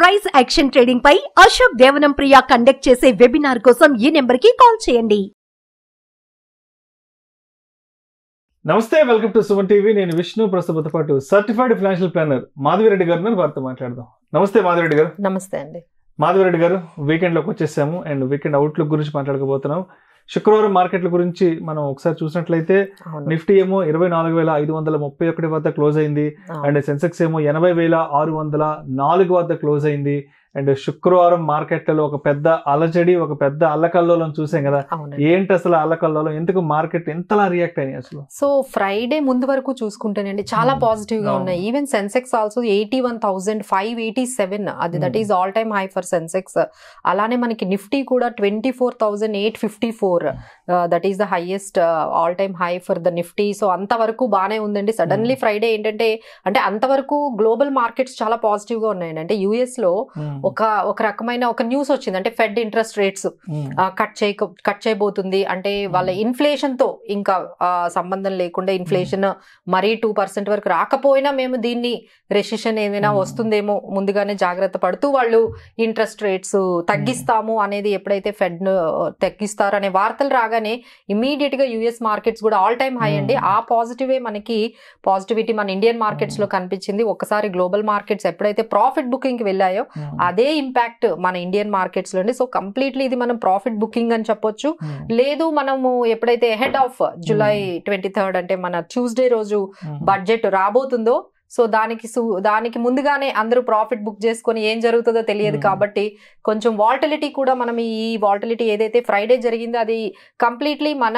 Price action trading పై Ashok Devanam Priya conduct చేసే webinar కోసం ఈ నెంబర్ కి కాల్ చేయండి నమస్తే వెల్కమ్ టు సుమన్ టీవీ నేను విష్ణు ప్రస్తుతంతో పాటు సర్టిఫైడ్ ఫైనాన్షియల్ ప్లానర్ మాధవిరెడ్డి గారు ఉన్నారు, వారితో మాట్లాడదాం నమస్తే మాధవిరెడ్డి గారు నమస్తే అండి మాధవిరెడ్డి గారు వీకెండ్ లోకి వచ్చేసాము అండ్ వీకెండ్ అవుట్లుక్ గురించి మాట్లాడకపోతున్నాం శుక్రవారం మార్కెట్ల గురించి మనం ఒకసారి చూసినట్లయితే అవును నిఫ్టీ ఏమో ఇరవై నాలుగు వేల ఐదు వందల ముప్పై ఒకటి వద్ద క్లోజ్ అయింది అవును. అండ్ సెన్సెక్స్ ఏమో ఎనభై వేల ఆరు వందల నాలుగు వద్ద క్లోజ్ అయింది అండ్ శుక్రవారం మార్కెట్లలో ఒక పెద్ద అలజడి ఒక పెద్ద అల్లకల్లోలం చూసాం కదా అవునండి ఏంటి అసలు అల్లకల్లోలం ఎందుకు మార్కెట్ ఎంతలా రియాక్ట్ అయినాయి అసలు సో ఫ్రైడే ముందు వరకు చూసుకుంటేనండి చాలా Hmm. పాజిటివ్ గా అవును. ఉన్నాయి even Sensex also eighty one thousand five eighty seven అది that Hmm. Is all time high for Sensex అలానే మనకి నిఫ్టీ కూడా twenty four thousand eight fifty four that is the highest all time high for the Nifty so అంతవరకు బాగానే ఉందండి suddenly Friday ఏంటంటే అంటే అంతవరకు గ్లోబల్ మార్కెట్స్ చాలా పాజిటివ్ గా ఉన్నాయండి అంటే యుఎస్ లో ఒక ఒక రకమైన ఒక న్యూస్ వచ్చింది అంటే ఫెడ్ ఇంట్రెస్ట్ రేట్స్ కట్ చేయక కట్ చేయబోతుంది అంటే వాళ్ళ ఇన్ఫ్లేషన్ తో ఇంకా ఆ, సంబంధం లేకుండా ఇన్ఫ్లేషన్ మరీ టూ పర్సెంట్ వరకు రాకపోయినా మేము దీన్ని రెసిషన్ ఏమైనా Hmm. వస్తుందేమో ముందుగానే జాగ్రత్త పడుతూ వాళ్ళు ఇంట్రెస్ట్ రేట్స్ తగ్గిస్తాము అనేది ఎప్పుడైతే ఫెడ్ తగ్గిస్తారు అనే వార్తలు రాగానే ఇమీడియట్ గా యుఎస్ మార్కెట్స్ కూడా ఆల్ టైమ్ హై అండి Hmm. ఆ పాజిటివే మనకి పాజిటివిటీ మన ఇండియన్ మార్కెట్స్ లో కనిపించింది ఒక్కసారి గ్లోబల్ మార్కెట్స్ ఎప్పుడైతే ప్రాఫిట్ బుకింగ్ కి వెళ్ళాయో అదే ఇంపాక్ట్ మన ఇండియన్ మార్కెట్స్ లో సో కంప్లీట్లీ ఇది మనం ప్రాఫిట్ బుకింగ్ అని చెప్పొచ్చు లేదు మనము ఎప్పుడైతే head of July twenty third అంటే మన ట్యూస్డే రోజు బడ్జెట్ రాబోతుందో సో దానికి సు- దానికి ముందుగానే అందరూ ప్రాఫిట్ బుక్ చేసుకొని ఏం జరుగుతుందో తెలియదు Hmm. కాబట్టి కొంచెం వాల్టిలిటీ కూడా మనం ఈ వాల్టిలిటీ ఏదైతే ఫ్రైడే జరిగిందో అది కంప్లీట్లీ మన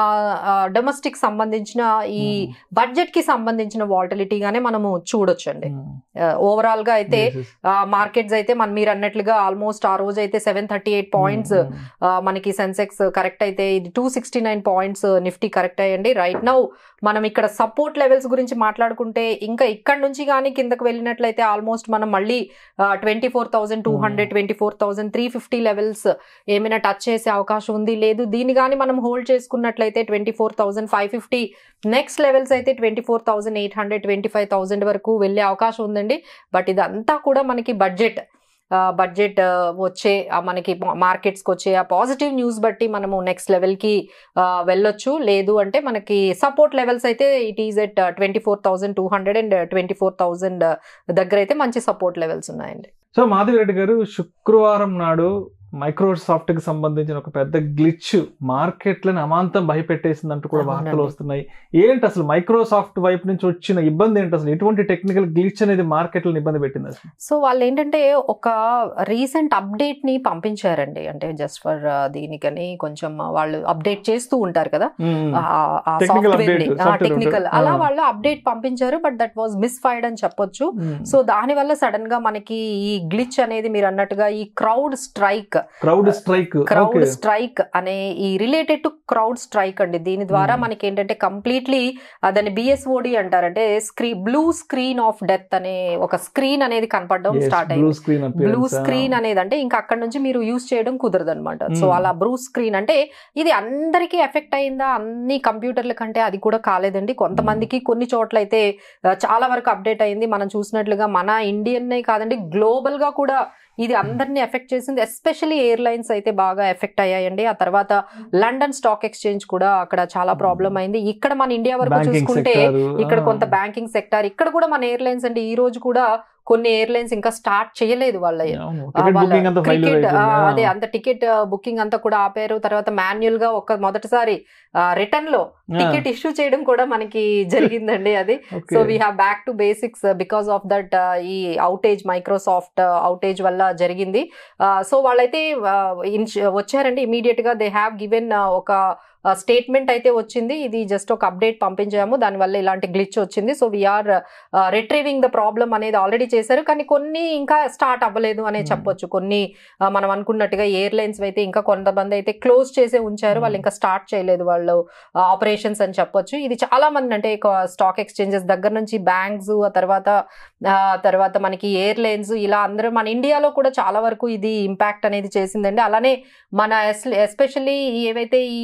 డొమెస్టిక్ సంబంధించిన ఈ బడ్జెట్ కి సంబంధించిన వాల్టిలిటీగానే మనము చూడొచ్చండి ఓవరాల్ గా అయితే మార్కెట్స్ అయితే మన మీరు అన్నట్లుగా ఆల్మోస్ట్ ఆ రోజు అయితే సెవెన్ థర్టీ ఎయిట్ పాయింట్స్ మనకి సెన్సెక్స్ కరెక్ట్ అయితే ఇది two sixty nine points Nifty correct అయ్యండి రైట్ నౌ మనం ఇక్కడ సపోర్ట్ లెవెల్స్ గురించి మాట్లాడుకుంటే ఇంకా ఇక్కడ నుంచి కానీ కిందకి వెళ్ళినట్లయితే ఆల్మోస్ట్ మనం మళ్ళీ twenty four thousand two hundred twenty four thousand three fifty levels ఏమైనా టచ్ చేసే అవకాశం ఉంది లేదు దీన్ని కానీ మనం హోల్డ్ చేసుకున్నట్లయితే twenty four thousand five fifty next levels అయితే twenty four thousand eight hundred twenty five thousand వరకు వెళ్ళే అవకాశం ఉందండి బట్ ఇదంతా కూడా మనకి బడ్జెట్ బడ్జెట్ వచ్చే ఆ మనకి మార్కెట్స్కి వచ్చే ఆ పాజిటివ్ న్యూస్ బట్టి మనము నెక్స్ట్ లెవెల్కి వెళ్ళొచ్చు లేదు అంటే మనకి సపోర్ట్ లెవెల్స్ అయితే it is at twenty four thousand two hundred and twenty four thousand దగ్గర అయితే మంచి సపోర్ట్ లెవెల్స్ ఉన్నాయండి సో మాధవిరెడ్డి గారు శుక్రవారం నాడు మైక్రోసాఫ్ట్ కి సంబంధించిన ఒక పెద్ద గ్లిచ్ మార్కెట్లను అమాంతం భయపెట్టేసిందంటూ కూడా వార్తలు అవునండి. వస్తున్నాయి ఏంటి అసలు మైక్రోసాఫ్ట్ వైపు నుంచి వచ్చిన ఇబ్బంది ఏంటి అసలు ఎటువంటి టెక్నికల్ గ్లిచ్ అనేది మార్కెట్లను ఇబ్బంది పెట్టింది అసలు సో వాళ్ళు ఏంటంటే ఒక రీసెంట్ అప్డేట్ ని పంపించారండి అంటే జస్ట్ ఫర్ దీనికని కొంచెం వాళ్ళు అప్డేట్ చేస్తూ ఉంటారు కదా Technical software update, software technical ఉంటుంది. అలా ఆ. వాళ్ళు అప్డేట్ పంపించారు but that was misfired అని చెప్పొచ్చు సో దాని వల్ల సడన్ గా మనకి ఈ గ్లిచ్ అనేది మీరు అన్నట్టుగా ఈ CrowdStrike CrowdStrike CrowdStrike అనే ఈ రిలేటెడ్ టు క్రౌడ్ స్ట్రైక్ అండి దీని ద్వారా Hmm. మనకి ఏంటంటే కంప్లీట్లీ దాన్ని బిఎస్ఓడి అంటారంటే scree blue screen of death అనే ఒక స్క్రీన్ అనేది కనపడడం స్టార్ట్ బ్లూ అయింది స్క్రీన్ బ్లూ స్క్రీన్ అనేది అంటే ఇంకా అక్కడ నుంచి మీరు యూజ్ చేయడం కుదరదు అనమాట సో Hmm. అలా బ్లూ స్క్రీన్ అంటే ఇది అందరికీ ఎఫెక్ట్ అయిందా అన్ని కంప్యూటర్ల కంటే అది కూడా కాలేదండి కొంతమందికి కొన్ని చోట్ల అయితే ఆ, చాలా వరకు అప్డేట్ అయింది మనం చూసినట్లుగా మన ఇండియన్ కాదండి గ్లోబల్ గా కూడా ఇది అందరినీ ఎఫెక్ట్ చేసింది ఎస్పెషల్లీ ఎయిర్లైన్స్ అయితే బాగా ఎఫెక్ట్ అయ్యాయండి ఆ తర్వాత లండన్ స్టాక్ ఎక్స్చేంజ్ కూడా అక్కడ చాలా ప్రాబ్లం అయింది ఇక్కడ మన ఇండియా వరకు బ్యాంకింగ్ చూసుకుంటే సెక్టార్ ఇక్కడ కొంత బ్యాంకింగ్ సెక్టార్ ఇక్కడ కూడా మన ఎయిర్లైన్స్ అంటే ఈ రోజు కూడా కొన్ని ఎయిర్లైన్స్ ఇంకా స్టార్ట్ చేయలేదు వాళ్ళ ఆ, టికెట్ వాళ్ళ బుకింగ్ అంతా ఫైల్ క్రికెట్ ఆ, అదే అంత టికెట్ బుకింగ్ అంతా కూడా ఆపారు తర్వాత మాన్యువల్ గా ఒక మొదటిసారి రిటర్న్ లో టికెట్ ఇష్యూ చేయడం కూడా మనకి జరిగిందండి అది so we have back to basics because of that ఈ అవుటేజ్ మైక్రోసాఫ్ట్ అవుటేజ్ వల్ల జరిగింది సో వాళ్ళైతే uh, in- వచ్చారండి ఇమీడియట్ గా దే హ్యావ్ గివెన్ ఒక స్టేట్మెంట్ అయితే వచ్చింది ఇది జస్ట్ ఒక అప్డేట్ పంపించాము దానివల్ల ఇలాంటి గ్లిచ్ వచ్చింది so we're retrieving the problem అనేది ఆల్రెడీ చేశారు కానీ కొన్ని ఇంకా స్టార్ట్ అవ్వలేదు అనే Hmm. చెప్పొచ్చు కొన్ని uh, మనం అనుకున్నట్టుగా ఎయిర్లైన్స్ అయితే ఇంకా కొంతమంది అయితే క్లోజ్ చేసే ఉంచారు వాళ్ళు ఇంకా స్టార్ట్ చేయలేదు వాళ్ళు ఆపరేషన్స్ అని చెప్పొచ్చు ఇది చాలా మంది అంటే స్టాక్ ఎక్స్చేంజెస్ దగ్గర నుంచి బ్యాంక్స్ ఆ తర్వాత ఆ, తర్వాత మనకి ఎయిర్లైన్స్ ఇలా అందరూ మన ఇండియాలో కూడా చాలా వరకు ఇది ఇంపాక్ట్ అనేది చేసిందండి అలానే మన ఎస్పెషల్లీ ఏవైతే ఈ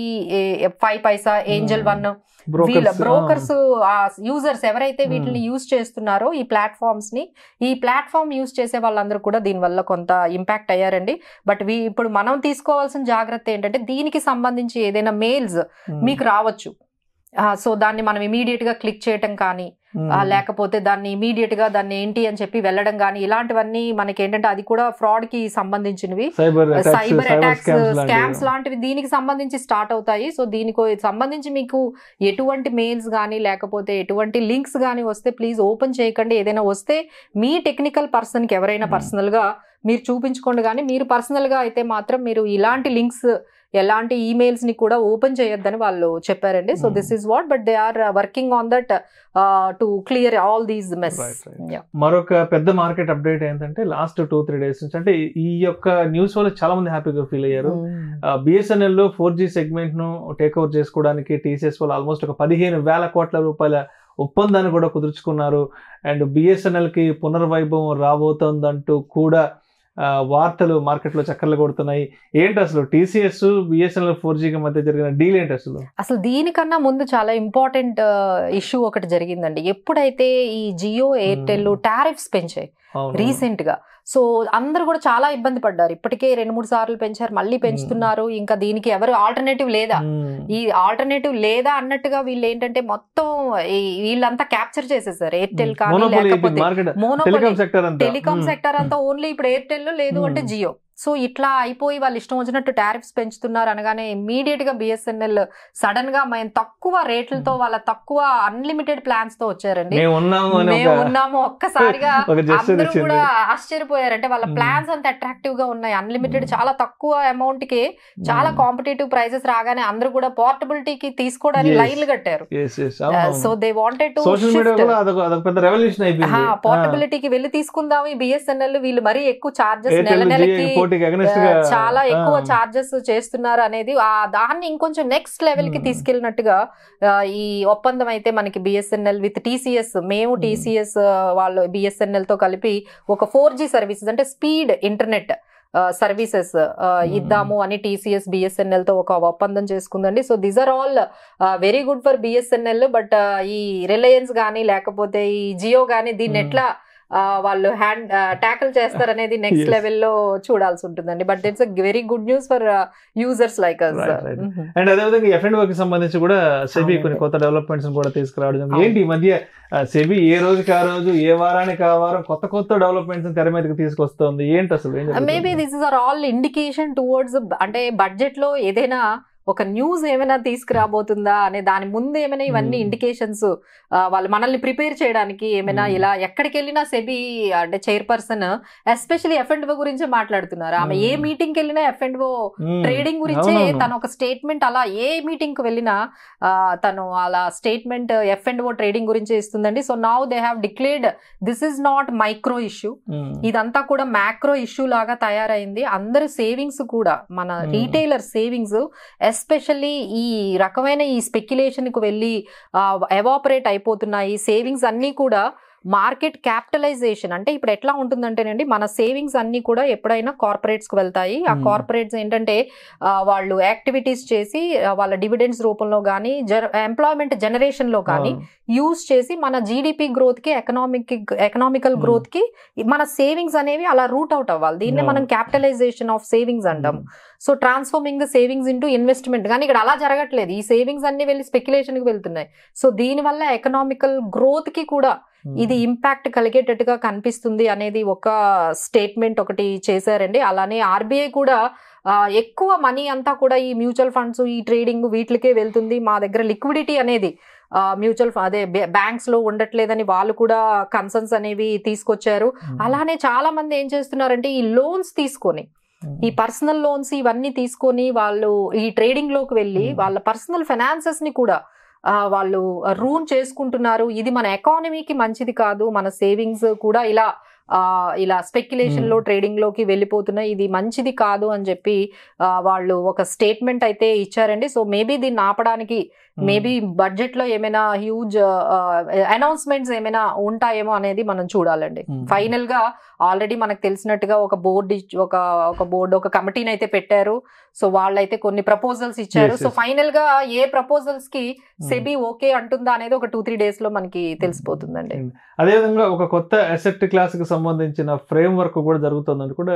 five paisa Angel Hmm. One Brokers, వీళ్ళ ఆ. బ్రోకర్స్ యూజర్స్ ఎవరైతే Hmm. వీటిని యూజ్ చేస్తున్నారో ఈ ప్లాట్ఫామ్స్ ని ఈ ప్లాట్ఫామ్ యూజ్ చేసే వాళ్ళందరూ కూడా దీని వల్ల కొంత ఇంపాక్ట్ అయ్యారండి బట్ వీ ఇప్పుడు మనం తీసుకోవాల్సిన జాగ్రత్త ఏంటంటే దీనికి సంబంధించి ఏదైనా మెయిల్స్ ఉమ్. మీకు రావచ్చు సో దాన్ని మనం ఇమీడియట్ గా క్లిక్ చేయటం కానీ ఉమ్. ఆ, లేకపోతే దాన్ని ఇమీడియట్ గా దాన్ని ఏంటి అని చెప్పి వెళ్ళడం కానీ ఇలాంటివన్నీ మనకి ఏంటంటే అది కూడా ఫ్రాడ్ కి సంబంధించినవి cyber attacks cyber cyber attacks scams scams లాంటివి లాంటివి దీనికి సంబంధించి స్టార్ట్ అవుతాయి సో దీనికి సంబంధించి మీకు ఎటువంటి మెయిల్స్ కానీ లేకపోతే ఎటువంటి లింక్స్ కానీ వస్తే ప్లీజ్ ఓపెన్ చేయకండి ఏదైనా వస్తే మీ టెక్నికల్ పర్సన్ కి ఎవరైనా Hmm. పర్సనల్ గా మీరు చూపించుకోండి కానీ మీరు పర్సనల్ గా అయితే మాత్రం మీరు ఇలాంటి లింక్స్ ఎలాంటి ఈమెయిల్స్ ని కూడా ఓపెన్ చేయొద్దని వాళ్ళు చెప్పారండి so Hmm. This is what but they are working on that to clear all these mess Right, right. మరొక పెద్ద మార్కెట్ అప్డేట్ ఏంటంటే లాస్ట్ టూ త్రీ డేస్ నుంచి అంటే ఈ యొక్క న్యూస్ వల్ల చాలా మంది హ్యాపీగా ఫీల్ అయ్యారు బిఎస్ఎన్ఎల్ లో ఫోర్ జీ సెగ్మెంట్ ను టేక్ ఓవర్ చేసుకోవడానికి టీసీఎస్ వాళ్ళు ఆల్మోస్ట్ ఒక పదిహేను వేల కోట్ల రూపాయల ఒప్పందాన్ని కూడా కుదుర్చుకున్నారు అండ్ బిఎస్ఎన్ఎల్ కి పునర్వైభవం రాబోతోందంటూ కూడా ఆ, వార్తలు మార్కెట్ లో చక్కర్లు కొడుతున్నాయి ఏంటి అసలు టీసీఎస్ బిఎస్ఎన్ఎల్ ఫోర్ జీకి మధ్య జరిగిన డీల్ ఏంటి అసలు అసలు దీనికన్నా ముందు చాలా ఇంపార్టెంట్ ఇష్యూ ఒకటి జరిగిందండి ఎప్పుడైతే ఈ జియో ఎయిర్టెల్ Hmm. టారిఫ్స్ పెంచాయి అవును. రీసెంట్ గా సో అందరూ కూడా చాలా ఇబ్బంది పడ్డారు ఇప్పటికే రెండు మూడు సార్లు పెంచారు మళ్ళీ పెంచుతున్నారు ఇంకా దీనికి ఎవరు ఆల్టర్నేటివ్ లేదా ఉమ్. ఈ ఆల్టర్నేటివ్ లేదా అన్నట్టుగా వీళ్ళు ఏంటంటే మొత్తం ఈ- వీళ్ళంతా క్యాప్చర్ చేసేసారు ఎయిర్టెల్ కానీ Monopoly లేకపోతే మార్కెట్ మోనోపోలీ టెలికాం సెక్టర్ అంతా టెలికాం ఉమ్. సెక్టర్ అంతా ఓన్లీ ఇప్పుడు ఎయిర్టెల్ లేదు అంటే Hmm. జియో సో ఇట్లా అయిపోయి వాళ్ళు ఇష్టం వచ్చినట్టు టారిఫ్స్ పెంచుతున్నారు అనగానే ఇమీడియట్ గా బిఎస్ఎన్ఎల్ సడన్ గా మేము తక్కువ రేట్లతో వాళ్ళ తక్కువ అన్లిమిటెడ్ ప్లాన్స్ తో వచ్చారండి మేము ఉన్నాము అని మేము ఒక ఉన్నాము ఒక్కసారిగా ఒక జెస్చర్ అందరూ ఇచ్చింది కూడా ఆశ్చర్యపోయారు అంటే వాళ్ళ Hmm. ప్లాన్స్ అంత అట్రాక్టివ్ గా ఉన్నాయి అన్లిమిటెడ్ Hmm. చాలా తక్కువ అమౌంట్ కి చాలా ఉమ్. కాంపిటేటివ్ ప్రైసెస్ రాగానే అందరూ కూడా పోర్టబిలిటీకి తీసుకోవడానికి Yes. లైన్లు కట్టారు Yes, yes. అవును, అవును. So they wanted to social media కూడా అదొక అదొక పెద్ద రెవల్యూషన్ అయిపోయింది పోర్టబిలిటీకి వెళ్ళి తీసుకుందాం ఈ బిఎస్ఎన్ఎల్ వీళ్ళు మరీ ఎక్కువ చార్జెస్ నెల ఎయిర్టెల్ నెలకి పోటీకి అగనెస్ట్ ఆ, గా చాలా ఎక్కువ ఆ, చార్జెస్ చేస్తున్నారు అనేది ఆ దాన్ని ఇంకొంచెం నెక్స్ట్ లెవెల్ కి Hmm. తీసుకెళ్ళినట్టుగా ఆ, ఈ ఒప్పందం అయితే మనకి బిఎస్ఎన్ఎల్ విత్ టీసీఎస్ మేము Hmm. టీసీఎస్ వాళ్ళు బిఎస్ఎన్ఎల్ తో కలిపి ఒక ఫోర్ జీ సర్వీసెస్ అంటే స్పీడ్ ఇంటర్నెట్ సర్వీసెస్ ఇద్దాము అని టీసీఎస్ బిఎస్ఎన్ఎల్ తో ఒక ఒప్పందం చేసుకుందండి so these are all very good for BSNL but ఈ రిలయన్స్ కానీ లేకపోతే ఈ జియో కానీ దీన్ని Hmm. ఎట్లా ఆ, వాళ్ళు హ్యాండ్ ట్యాకిల్ చేస్తారనేది నెక్స్ట్ Yes. లెవెల్లో చూడాల్సి ఉంటుందండి but it's a very good news for users like us Right, right. And అదేవిధంగా ఎఫ్ అండ్ కి సంబంధించి కూడా సెబీ అవునండి. కొన్ని కొత్త డెవలప్మెంట్స్ కూడా తీసుకురావడం జరిగింది. అవును. ఏంటి ఈ మధ్య సెబీ ఏ రోజుకి ఆ రోజు ఏ వారానికి ఆ వారం కొత్త కొత్త డెవలప్మెంట్స్ తెర మీదకి తీసుకొస్తుంది ఏంటి అసలు ఏం జరుగుతుంది? Maybe this is are all indication towards అంటే బడ్జెట్ లో ఏదైనా ఒక న్యూస్ ఏమైనా తీసుకురాబోతుందా అనే దాని ముందు ఏమైనా ఇవన్నీ Hmm. ఇండికేషన్స్ వాళ్ళు మనల్ని ప్రిపేర్ చేయడానికి ఏమైనా Hmm. ఇలా ఎక్కడికి వెళ్ళినా సెబీ అంటే చైర్పర్సన్ ఎస్పెషల్లీ ఎఫ్ అండ్ గురించి మాట్లాడుతున్నారు ఆమె ఏ Hmm. మీటింగ్ కి వెళ్ళినా ఎఫ్ అండ్ Hmm. ట్రేడింగ్ గురించే అవునవును. తను ఒక స్టేట్మెంట్ అలా ఏ మీటింగ్ కి వెళ్ళినా ఆ, తను అలా statement F and O trading గురించి ఇస్తుందండి so now they have declared this is not micro issue Hmm. ఇదంతా కూడా మ్యాక్రో ఇష్యూ లాగా తయారైంది అందరు సేవింగ్స్ కూడా మన Hmm. రీటైలర్ సేవింగ్స్ ఎస్పెషల్లీ ఈ రకమైన ఈ స్పెక్యులేషన్ కు వెళ్ళి ఎవాపరేట్ అయిపోతున్నాయి సేవింగ్స్ అన్నీ కూడా మార్కెట్ క్యాపిటలైజేషన్ అంటే ఇప్పుడు ఎట్లా ఉంటుందంటేనండి మన సేవింగ్స్ అన్ని కూడా ఎప్పుడైనా కార్పొరేట్స్ కు వెళ్తాయి ఆ Hmm. కార్పొరేట్స్ ఏంటంటే ఆ, వాళ్ళు యాక్టివిటీస్ చేసి ఆ, వాళ్ళ డివిడెండ్స్ రూపంలో కానీ ఎంప్లాయ్మెంట్ జనరేషన్ లో కానీ అవును. యూజ్ చేసి మన జీడిపి గ్రోత్ కి ఎకనామిక్ ఎకనామికల్ Hmm. గ్రోత్ కి మన సేవింగ్స్ అనేవి అలా రూట్ అవుట్ అవ్వాలి దీన్ని No. మనం క్యాపిటలైజేషన్ ఆఫ్ సేవింగ్స్ అంటాం so transforming the savings into investment కానీ ఇక్కడ అలా జరగట్లేదు ఈ సేవింగ్స్ అన్ని వెళ్ళి స్పెక్యులేషన్ కి వెళ్తున్నాయి సో దీని వల్ల ఎకనామికల్ గ్రోత్ కి కూడా Hmm. ఇది ఇంపాక్ట్ కలిగేటట్టుగా కనిపిస్తుంది అనేది ఒక స్టేట్మెంట్ ఒకటి చేశారండి అలానే ఆర్బీఐ కూడా ఆ, ఎక్కువ మనీ అంతా కూడా ఈ మ్యూచువల్ ఫండ్స్ ఈ ట్రేడింగ్ వీటికే వెళ్తుంది మా దగ్గర లిక్విడిటీ అనేది మ్యూచువల్ అదే బ్యాంక్స్ లో ఉండట్లేదని వాళ్ళు కూడా కన్సర్న్స్ అనేవి తీసుకొచ్చారు Hmm. అలానే చాలా మంది ఏం చేస్తున్నారంటే ఈ లోన్స్ తీసుకొని Hmm. ఈ పర్సనల్ లోన్స్ ఇవన్నీ తీసుకొని వాళ్ళు ఈ ట్రేడింగ్ లోకి వెళ్ళి Hmm. వాళ్ళ పర్సనల్ ఫైనాన్సెస్ ని కూడా ఆ, వాళ్ళు రూన్ చేసుకుంటున్నారు ఇది మన ఎకానమీకి మంచిది కాదు మన సేవింగ్స్ కూడా ఇలా ఆ, ఇలా స్పెక్యులేషన్ లో ట్రేడింగ్ లోకి వెళ్ళిపోతున్నాయి ఇది మంచిది కాదు అని చెప్పి ఆ, వాళ్ళు ఒక స్టేట్మెంట్ అయితే ఇచ్చారండి సో మేబీ దీన్ని ఆపడానికి మేబీ బడ్జెట్ లో ఏమైనా హ్యూజ్ అనౌన్స్మెంట్స్ ఏమైనా ఉంటాయేమో అనేది మనం చూడాలండి Hmm. ఫైనల్ గా ఆల్రెడీ మనకు తెలిసినట్టుగా ఒక బోర్డు ఒక ఒక బోర్డు ఒక కమిటీని అయితే పెట్టారు సో వాళ్ళైతే కొన్ని ప్రపోజల్స్ ఇచ్చారు Yes, సో yes. ఫైనల్ గా ఏ ప్రపోజల్స్ కి సెబీ ఓకే అంటుందా అనేది ఒక టూ త్రీ డేస్ లో మనకి తెలిసిపోతుందండి అదేవిధంగా ఒక కొత్త అసెట్ క్లాస్ కి సంబంధించిన ఫ్రేమ్ వర్క్ కూడా జరుగుతుందని కూడా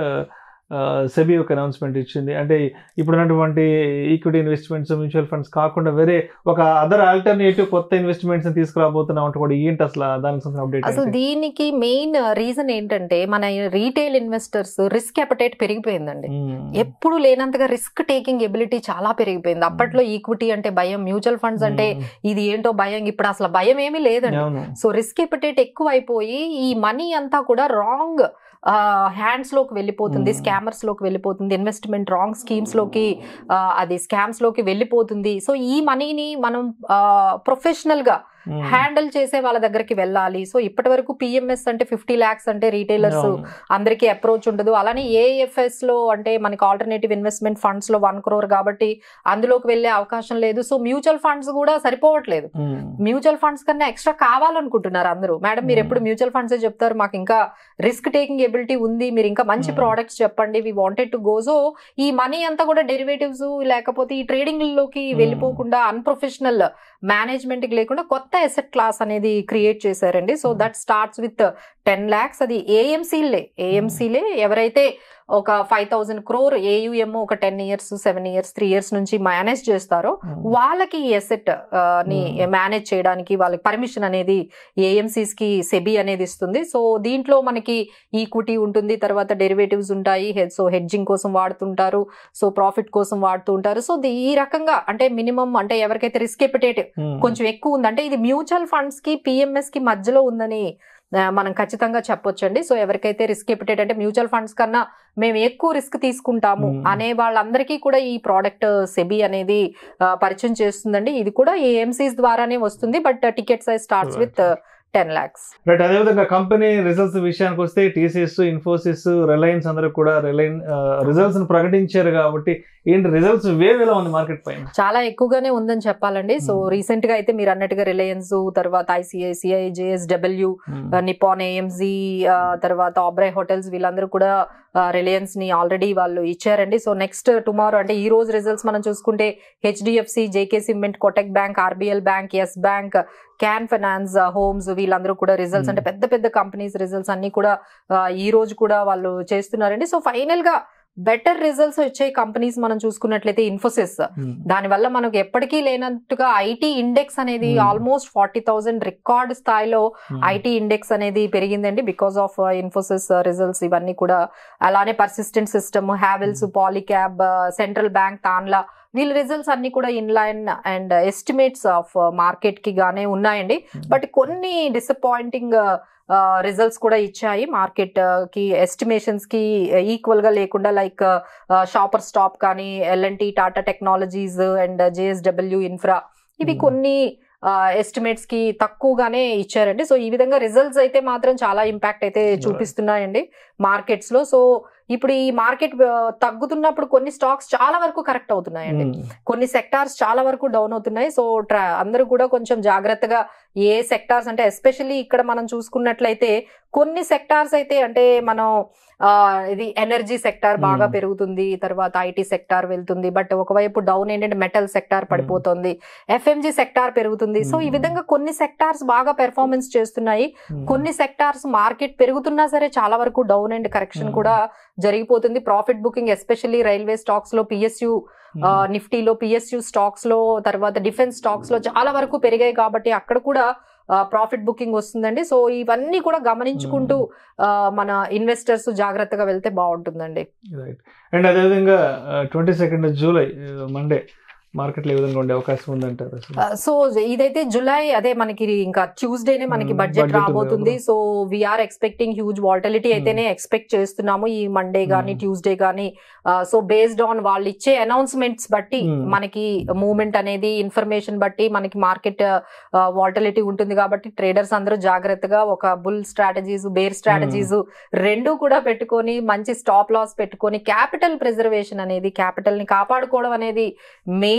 సెబీ ఒక అనౌన్స్మెంట్ ఇచ్చింది అంటే ఇప్పుడున్నటువంటి ఈక్విటీ ఇన్వెస్ట్మెంట్స్ మ్యూచువల్ ఫండ్స్ కాకుండా వేరే ఒక అదర్ ఆల్టర్నేటివ్ కొత్త ఇన్వెస్ట్మెంట్స్ తీసుకురాబోతున్నాం అంటే కూడా ఏంటి అసలు దానికి సంబంధించిన అప్డేట్ అసలు దీనికి మెయిన్ రీజన్ ఏంటంటే మన రీటైల్ ఇన్వెస్టర్స్ రిస్క్ అపటైట్ పెరిగిపోయిందండి ఎప్పుడు లేనంతగా రిస్క్ టేకింగ్ ఎబిలిటీ చాలా పెరిగిపోయింది అప్పట్లో ఈక్విటీ అంటే భయం మ్యూచువల్ ఫండ్స్ అంటే ఇది ఏంటో భయం ఇప్పుడు అసలు భయం ఏమీ లేదండి అవును సో రిస్క్ ఎపిటేట్ ఎక్కువ అయిపోయి ఈ మనీ అంతా కూడా రాంగ్ హ్యాండ్స్ లోకి వెళ్ళిపోతుంది Hmm. స్కామర్స్ లోకి వెళ్ళిపోతుంది ఇన్వెస్ట్మెంట్ రాంగ్ స్కీమ్స్ లోకి ఆ, అది స్కామ్స్ లోకి వెళ్ళిపోతుంది సో ఈ మనీని మనం ప్రొఫెషనల్ గా Hmm. హ్యాండిల్ చేసే వాళ్ళ దగ్గరికి వెళ్ళాలి సో ఇప్పటి వరకు పిఎంఎస్ అంటే ఫిఫ్టీ లాక్స్ అంటే రీటైలర్స్ అవును. అందరికీ అప్రోచ్ ఉండదు అలానే ఏఎఫ్ఎస్ లో అంటే మనకి ఆల్టర్నేటివ్ ఇన్వెస్ట్మెంట్ ఫండ్స్ లో వన్ క్రోర్ కాబట్టి అందులోకి వెళ్ళే అవకాశం లేదు సో మ్యూచువల్ ఫండ్స్ కూడా సరిపోవట్లేదు Hmm. మ్యూచువల్ ఫండ్స్ కన్నా ఎక్స్ట్రా కావాలనుకుంటున్నారు అందరూ మేడం మీరు Hmm. ఎప్పుడు మ్యూచువల్ ఫండ్స్ చెప్తారు మాకు ఇంకా రిస్క్ టేకింగ్ ఎబిలిటీ ఉంది మీరు ఇంకా మంచి Hmm. ప్రోడక్ట్స్ చెప్పండి we wanted to go so ఈ మనీ అంతా కూడా డెరివేటివ్స్ లేకపోతే ఈ ట్రేడింగ్ లోకి Hmm. వెళ్ళిపోకుండా అన్ప్రొఫెషనల్ మేనేజ్మెంట్ కి లేకుండా కొత్త ఎసెట్ క్లాస్ అనేది క్రియేట్ చేశారండి so Hmm. That starts with ten lakhs అది ఏఎంసీలే ఏఎంసీలే ఎవరైతే ఒక ఫైవ్ థౌసండ్ క్రోర్ ఏయుఎం ఒక ten years seven years three years నుంచి మేనేజ్ చేస్తారో Hmm. వాళ్ళకి ఈ ఎసెట్ ని Hmm. మేనేజ్ చేయడానికి వాళ్ళకి పర్మిషన్ అనేది ఏఎంసీస్ కి సెబీ అనేది ఇస్తుంది సో దీంట్లో మనకి ఈక్విటీ ఉంటుంది తర్వాత డెరివేటివ్స్ ఉంటాయి హెడ్ సో హెడ్జింగ్ కోసం వాడుతుంటారు సో ప్రాఫిట్ కోసం వాడుతూ ఉంటారు సో ది- ఈ రకంగా అంటే మినిమం అంటే ఎవరికైతే రిస్క్ ఎపిటేట్ Hmm. కొంచెం ఎక్కువ ఉంది అంటే ఇది మ్యూచువల్ ఫండ్స్ కి పిఎంఎస్ కి మధ్యలో ఉందని ఆ, మనం ఖచ్చితంగా చెప్పొచ్చండి సో ఎవరికైతే రిస్క్ ఎపిటేట్ అంటే మ్యూచువల్ ఫండ్స్ కన్నా మేము ఎక్కువ రిస్క్ తీసుకుంటాము Hmm. అనే వాళ్ళందరికీ కూడా ఈ ప్రోడక్ట్ సెబీ అనేది ఆ, పరిచయం చేస్తుందండి ఇది కూడా ఏఎంసీస్ ద్వారానే వస్తుంది but ticket size starts Right. With ten lakhs right అదేవిధంగా కంపెనీ రిజల్ట్స్ విషయానికి వస్తే టీసీఎస్ ఇన్ఫోసిస్ రిలయన్స్ అందరూ కూడా రిలయన్ రిజల్ట్స్ ప్రకటించారు కాబట్టి ఏంటి రిజల్ట్స్ వేవ్ ఎలా ఉంది మార్కెట్ పైన చాలా ఎక్కువగానే ఉందని చెప్పాలండి సో Hmm. రీసెంట్ గా అయితే మీరు అన్నట్టుగా రిలయన్స్ తర్వాత ఐసిఐసిఐ జేఎస్డబ్ల్యూ నిపాన్ ఏఎంజీ తర్వాత ఆబ్రై హోటల్స్ వీళ్ళందరూ కూడా రిలయన్స్ ని ఆల్రెడీ వాళ్ళు ఇచ్చారండి సో నెక్స్ట్ టుమారో అంటే ఈ రోజు రిజల్ట్స్ మనం చూసుకుంటే HDFC JK cement Kotak bank RBL bank Yes bank Can Fin Homes వీళ్ళందరూ కూడా రిజల్ట్స్ Hmm. అంటే పెద్ద పెద్ద కంపెనీస్ రిజల్ట్స్ అన్ని కూడా ఆ, ఈ రోజు కూడా వాళ్ళు చేస్తున్నారండి సో ఫైనల్ గా బెటర్ రిజల్ట్స్ వచ్చే కంపెనీస్ మనం చూసుకున్నట్లయితే ఇన్ఫోసిస్ దానివల్ల మనకు ఎప్పటికీ లేనట్టుగా ఐటీ ఇండెక్స్ అనేది Hmm. Almost forty thousand record స్థాయిలో ఐటీ ఇండెక్స్ అనేది పెరిగిందండి బికాస్ ఆఫ్ ఇన్ఫోసిస్ రిజల్ట్స్ ఇవన్నీ కూడా అలానే Persistent System Havells Polycab Central Bank Tanla వీళ్ళ రిజల్ట్స్ అన్ని కూడా inline and estimates of market కి గానే ఉన్నాయండి బట్ కొన్ని డిసప్పాయింటింగ్ రిజల్ట్స్ కూడా ఇచ్చాయి మార్కెట్ కి ఎస్టిమేషన్స్ కి ఈక్వల్ గా లేకుండా లైక్ షాపర్ స్టాప్ కానీ LNT Tata technologies and JSW infra ఇవి Hmm. కొన్ని ఎస్టిమేట్స్ కి తక్కువగానే ఇచ్చారండి సో ఈ విధంగా రిజల్ట్స్ అయితే మాత్రం చాలా ఇంపాక్ట్ అయితే Right. చూపిస్తున్నాయండి మార్కెట్స్ లో సో ఇప్పుడు ఈ మార్కెట్ తగ్గుతున్నప్పుడు కొన్ని స్టాక్స్ చాలా వరకు కరెక్ట్ అవుతున్నాయండి కొన్ని సెక్టార్స్ చాలా వరకు డౌన్ అవుతున్నాయి సో ట్రా అందరూ కూడా కొంచెం జాగ్రత్తగా ఏ సెక్టార్స్ అంటే ఎస్పెషల్లీ ఇక్కడ మనం చూసుకున్నట్లయితే కొన్ని సెక్టార్స్ అయితే అంటే మనం ఆ, ఇది ఎనర్జీ సెక్టార్ బాగా Hmm. పెరుగుతుంది తర్వాత ఐటీ సెక్టార్ వెళ్తుంది బట్ ఒకవైపు డౌన్ ఏంటంటే మెటల్ సెక్టార్ పడిపోతుంది ఎఫ్ఎంజీ సెక్టార్ పెరుగుతుంది సో ఈ Hmm. విధంగా కొన్ని సెక్టార్స్ బాగా పెర్ఫార్మెన్స్ చేస్తున్నాయి కొన్ని సెక్టార్స్ మార్కెట్ పెరుగుతున్నా సరే చాలా వరకు డౌన్ అండ్ కరెక్షన్ Hmm. కూడా జరిగిపోతుంది profit booking especially railway stocks లో పిఎస్యు నిఫ్టీలో పిఎస్యు స్టాక్స్ లో తర్వాత డిఫెన్స్ స్టాక్స్ లో చాలా వరకు పెరిగాయి కాబట్టి అక్కడ కూడా ప్రాఫిట్ బుకింగ్ వస్తుందండి సో ఇవన్నీ కూడా గమనించుకుంటూ ఆ, మన ఇన్వెస్టర్స్ జాగ్రత్తగా వెళ్తే బాగుంటుందండి రైట్ అండ్ అదేవిధంగా ట్వంటీ సెకండ్ జూలై మండే మార్కెట్లో ఏ విధంగా ఉండే అవకాశం ఉందంటారు అసలు? సో ఇదైతే జులై అదే మనకి ఇంకా ట్యూస్డేనే మనకి Hmm, బడ్జెట్ budget రాబోతుంది ఉంది. So we are expecting huge volatility అయితేనే ఎక్స్పెక్ట్ చేస్తున్నాము ఈ మండే గానీ Hmm. ట్యూస్డే గానీ సో బేస్డ్ ఆన్ వాళ్ళు ఇచ్చే అనౌన్స్మెంట్స్ బట్టి Hmm. మనకి మూమెంట్ అనేది ఇన్ఫర్మేషన్ బట్టి మనకి మార్కెట్ వాల్టిలిటీ ఉంటుంది కాబట్టి ట్రేడర్స్ అందరూ జాగ్రత్తగా ఒక బుల్ స్ట్రాటజీస్ బేర్ స్ట్రాటజీస్ రెండు కూడా పెట్టుకొని మంచి స్టాప్ లాస్ పెట్టుకొని క్యాపిటల్ ప్రిజర్వేషన్ అనేది క్యాపిటల్ ని కాపాడుకోవడం అనేది మెయిన్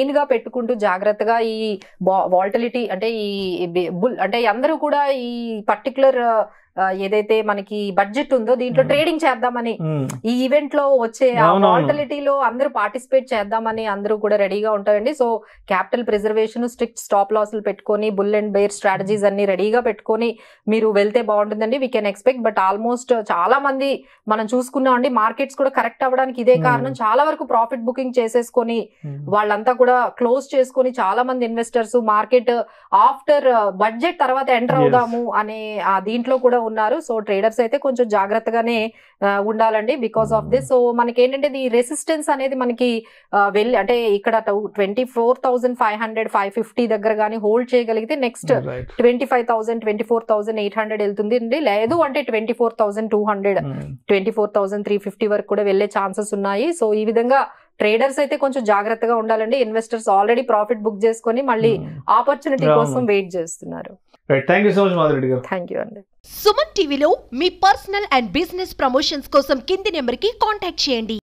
మెయిన్ గా పెట్టుకుంటూ జాగ్రత్తగా ఈ వాల్టిలిటీ అంటే ఈ బుల్ అంటే అందరూ కూడా ఈ పర్టికులర్ ఏదైతే మనకి బడ్జెట్ ఉందో దీంట్లో Hmm. ట్రేడింగ్ చేద్దామని ఉమ్, ఈ ఈవెంట్ లో వచ్చే ఆ అవునవును. వాల్టిలిటీలో అందరూ పార్టిసిపేట్ చేద్దామని అందరూ కూడా రెడీగా ఉంటారండి so capital preservation strict stop లాస్లు పెట్టుకొని బుల్ అండ్ బేర్ స్ట్రాటజీస్ అన్ని రెడీగా పెట్టుకొని మీరు వెళ్తే బాగుంటుందండి we can expect but almost చాలా మంది మనం చూసుకున్నాం అండి మార్కెట్స్ కూడా కరెక్ట్ అవ్వడానికి ఇదే Hmm. కారణం చాలా వరకు ప్రాఫిట్ బుకింగ్ చేసేసుకొని ఉమ్. వాళ్ళంతా కూడా క్లోజ్ చేసుకొని చాలా మంది ఇన్వెస్టర్స్ మార్కెట్ ఆఫ్టర్ బడ్జెట్ తర్వాత ఎంటర్ Yes. అవుదాము అనే ఆ దీంట్లో కూడా ఉన్నారు సో ట్రేడర్స్ అయితే కొంచెం జాగ్రత్తగానే ఆ, ఉండాలండి బికాస్ ఆఫ్ దిస్ సో మనకి ఏంటంటే ఈ రెసిస్టెన్స్ అనేది మనకి ఆ, వెళ్ళి అంటే ఇక్కడ twenty four thousand five hundred five fifty దగ్గర కానీ హోల్డ్ చేయగలిగితే next right twenty five thousand twenty four thousand eight hundred వెళ్తుంది అండి లేదు అంటే twenty four thousand two hundred ఉమ్. Twenty four thousand three fifty వరకు కూడా వెళ్లే ఛాన్సెస్ ఉన్నాయి సో ఈ విధంగా ట్రేడర్స్ అయితే కొంచెం జాగ్రత్తగా ఉండాలండి ఇన్వెస్టర్స్ ఆల్రెడీ ప్రాఫిట్ బుక్ చేసుకొని మళ్ళీ ఉమ్. ఆపర్చునిటీ అవును. కోసం వెయిట్ చేస్తున్నారు right thank you so much Madhu Reddy గారు థ్యాంక్ యూ అండి సుమన్ టీవీలో మీ పర్సనల్ అండ్ బిజినెస్ ప్రమోషన్స్ కోసం కింది నెంబర్కి కాంటాక్ట్ చేయండి